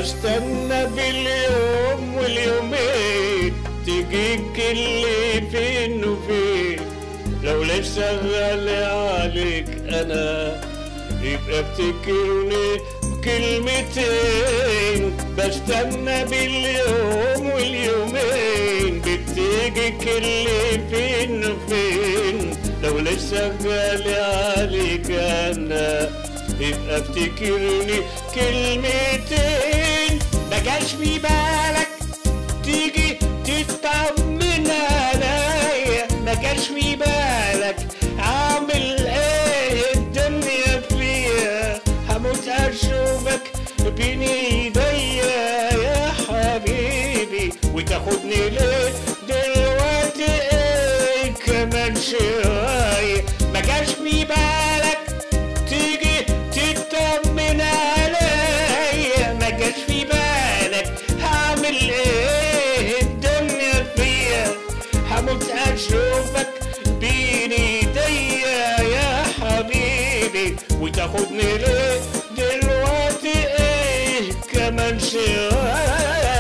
بستنى باليوم واليومين تجيك اللي فين وفين لو لسه غالي عليك انا يبقى افتكرني بكلمتين بستنى باليوم واليومين بتيجيك اللي فين وفين لو لسه غالي عليك انا يبقى افتكرني كلمتين ما جاش في بالك تيجي تطمن عليا ما جاش في بالك عامل ايه الدنيا فيا هموت اشوفك بين ايديا يا حبيبي وتاخدني ليه دلوقتي ايه كمان شوية ما جاش في بالك تيجي تطمن عليا ما جاش في بالك هعمل ايه الدنيا فيا هموت اشوفك بين ايديا يا حبيبي وتاخدني ليه دلوقتي ايه كمان شوية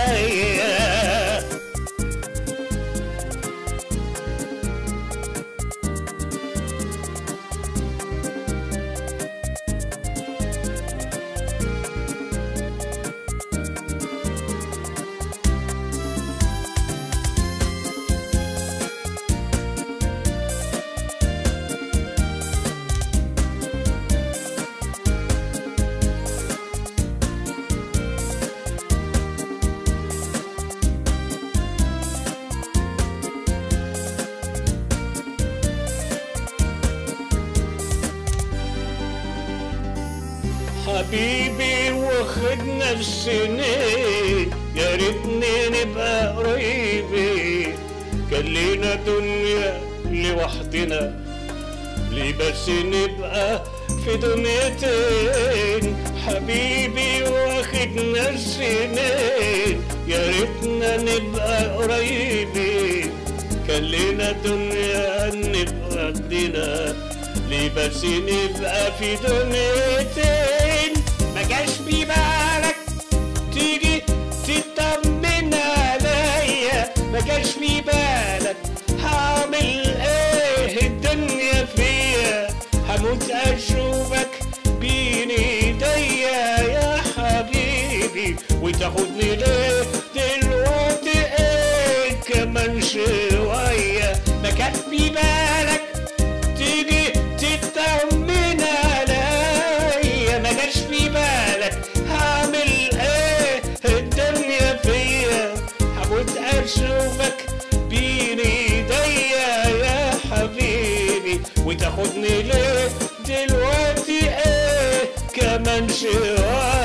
حبيبي واخدنا السنين يا ريتني نبقى قريبين كان لينا دنيا لوحدنا ليه بس نبقى في دنيتين حبيبي واخدنا السنين يا ريتنا نبقى قريبين كان لينا دنيا نبقى قدنا ليه بس نبقى في دنيتين ما جاش في بالك تيجي تطمن عليا ما جاش في بالك هعمل ايه الدنيا فيا هموت اشوفك بين ايديا يا حبيبي وتاخدني ليه دلوقتي ايه كمان شوية ما كان في بالك تيجي تطمن عليا ما جاش في بالك هعمل ايه الدنيا فيا هموت اشوفك بين ايديا يا حبيبي وتاخدني ليه دلوقتي ايه كمان شوية